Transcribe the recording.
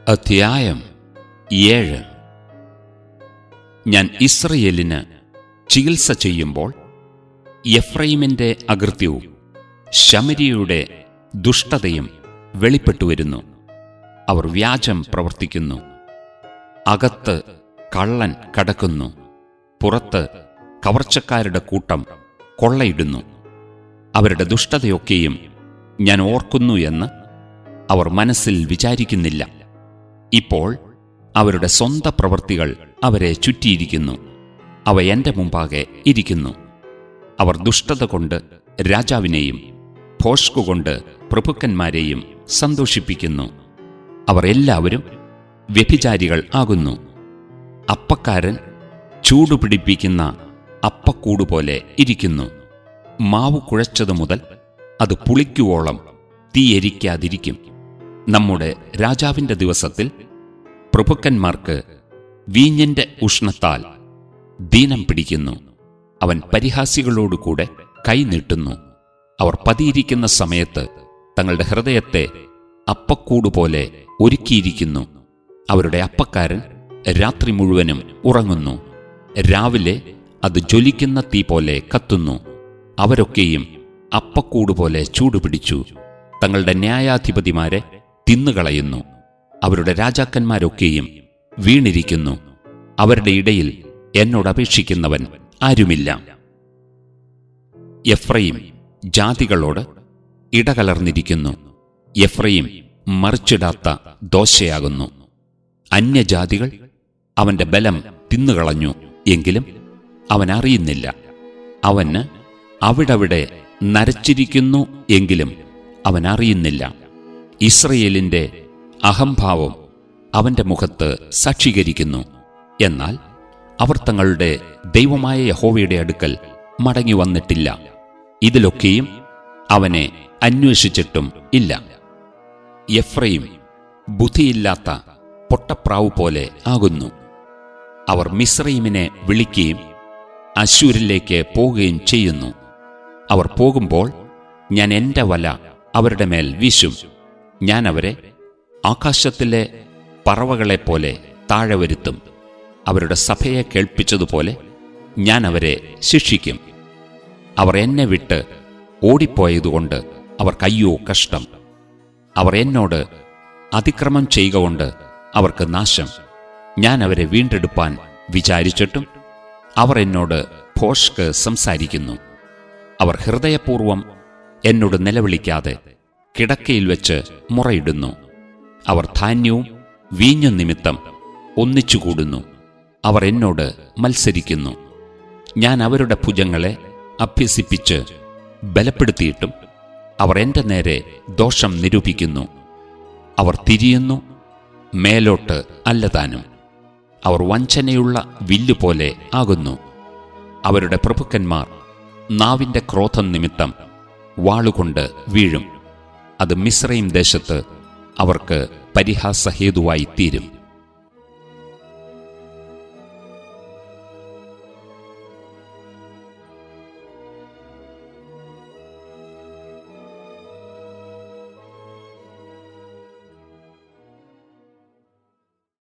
അധ്യായം ഏഴ് ഞാൻ ഇസ്രയേലിന് ചികിത്സ ചെയ്യുമ്പോൾ എഫ്രൈമിന്റെ അകൃത്യവും ശമരിയുടെ ദുഷ്ടതയും വെളിപ്പെട്ടുവരുന്നു അവർ വ്യാജം പ്രവർത്തിക്കുന്നു അകത്ത് കള്ളൻ കടക്കുന്നു പുറത്ത് കവർച്ചക്കാരുടെ കൂട്ടം കൊള്ളയിടുന്നു അവരുടെ ദുഷ്ടതയൊക്കെയും ഞാൻ ഓർക്കുന്നു എന്ന് അവർ മനസ്സിൽ വിചാരിക്കുന്നില്ല ഇപ്പോൾ അവരുടെ സ്വന്ത പ്രവൃത്തികൾ അവരെ ചുറ്റിയിരിക്കുന്നു അവ എന്റെ മുമ്പാകെ ഇരിക്കുന്നു അവർ ദുഷ്ടത കൊണ്ട് രാജാവിനെയും ഭോഷ്കുകൊണ്ട് പ്രഭുക്കന്മാരെയും സന്തോഷിപ്പിക്കുന്നു അവർ എല്ലാവരും വ്യഭിചാരികൾ ആകുന്നു അപ്പക്കാരൻ ചൂടുപിടിപ്പിക്കുന്ന അപ്പക്കൂടുപോലെ ഇരിക്കുന്നു മാവ് കുഴച്ചതു മുതൽ അത് പുളിക്കുവോളം തീയെരിക്കാതിരിക്കും നമ്മുടെ രാജാവിന്റെ ദിവസത്തിൽ പ്രഭുക്കന്മാർക്ക് വീഞ്ഞിന്റെ ഉഷ്ണത്താൽ ദീനം പിടിക്കുന്നു അവൻ പരിഹാസികളോടുകൂടെ കൈനീട്ടുന്നു അവർ പതിയിരിക്കുന്ന സമയത്ത് തങ്ങളുടെ ഹൃദയത്തെ അപ്പക്കൂടുപോലെ ഒരുക്കിയിരിക്കുന്നു അവരുടെ അപ്പക്കാരൻ രാത്രി മുഴുവനും ഉറങ്ങുന്നു രാവിലെ അത് ജ്വലിക്കുന്ന തീ പോലെ കത്തുന്നു അവരൊക്കെയും അപ്പക്കൂടുപോലെ ചൂടുപിടിച്ചു തങ്ങളുടെ ന്യായാധിപതിമാരെ തിന്നുകളയുന്നു അവരുടെ രാജാക്കന്മാരൊക്കെയും വീണിരിക്കുന്നു അവരുടെ ഇടയിൽ എന്നോട് അപേക്ഷിക്കുന്നവൻ ആരുമില്ല എഫ്രൈം ജാതികളോട് ഇടകലർന്നിരിക്കുന്നു എഫ്രൈം മറിച്ചിടാത്ത ദോശയാകുന്നു അന്യജാതികൾ അവന്റെ ബലം തിന്നുകളഞ്ഞു എങ്കിലും അവൻ അറിയുന്നില്ല അവന് അവിടവിടെ നരച്ചിരിക്കുന്നു എങ്കിലും അവൻ അറിയുന്നില്ല ഇസ്രയേലിന്റെ അഹംഭാവം അവന്റെ മുഖത്ത് സാക്ഷീകരിക്കുന്നു എന്നാൽ അവർ തങ്ങളുടെ ദൈവമായ യഹോവയുടെ അടുക്കൽ മടങ്ങി വന്നിട്ടില്ല ഇതിലൊക്കെയും അവനെ അന്വേഷിച്ചിട്ടും ഇല്ല എഫ്രൈം ബുദ്ധിയില്ലാത്ത പൊട്ടപ്രാവ് പോലെ ആകുന്നു അവർ മിസ്രൈമിനെ വിളിക്കുകയും അശൂരിലേക്ക് പോവുകയും ചെയ്യുന്നു അവർ പോകുമ്പോൾ ഞാൻ എന്റെ വല അവരുടെ മേൽ വീശും ഞാൻ അവരെ ആകാശത്തിലെ പറവകളെപ്പോലെ താഴെ വരുത്തും അവരുടെ സഭയെ കേൾപ്പിച്ചതുപോലെ ഞാൻ അവരെ ശിക്ഷിക്കും അവർ എന്നെ വിട്ട് ഓടിപ്പോയതുകൊണ്ട് അവർക്കയ്യോ കഷ്ടം അവർ എന്നോട് അതിക്രമം ചെയ്യുക കൊണ്ട് അവർക്ക് നാശം ഞാൻ അവരെ വീണ്ടെടുപ്പാൻ വിചാരിച്ചിട്ടും അവർ എന്നോട് ഭോഷ്ക്ക് സംസാരിക്കുന്നു അവർ ഹൃദയപൂർവം എന്നോട് നിലവിളിക്കാതെ കിടക്കയിൽ വെച്ച് മുറയിടുന്നു അവർ ധാന്യവും വീഞ്ഞും നിമിത്തം ഒന്നിച്ചുകൂടുന്നു അവർ എന്നോട് മത്സരിക്കുന്നു ഞാൻ അവരുടെ ഭുജങ്ങളെ അഭ്യസിപ്പിച്ച് ബലപ്പെടുത്തിയിട്ടും അവർ എന്റെ നേരെ ദോഷം നിരൂപിക്കുന്നു അവർ തിരിയുന്നു മേലോട്ട് അല്ലതാനും അവർ വഞ്ചനയുള്ള വില്ലുപോലെ ആകുന്നു അവരുടെ പ്രഭുക്കന്മാർ നാവിന്റെ ക്രോധം നിമിത്തം വാളുകൊണ്ട് വീഴും അത് മിശ്രയും ദേശത്ത് അവർക്ക് പരിഹാസഹേതുവായി തീരും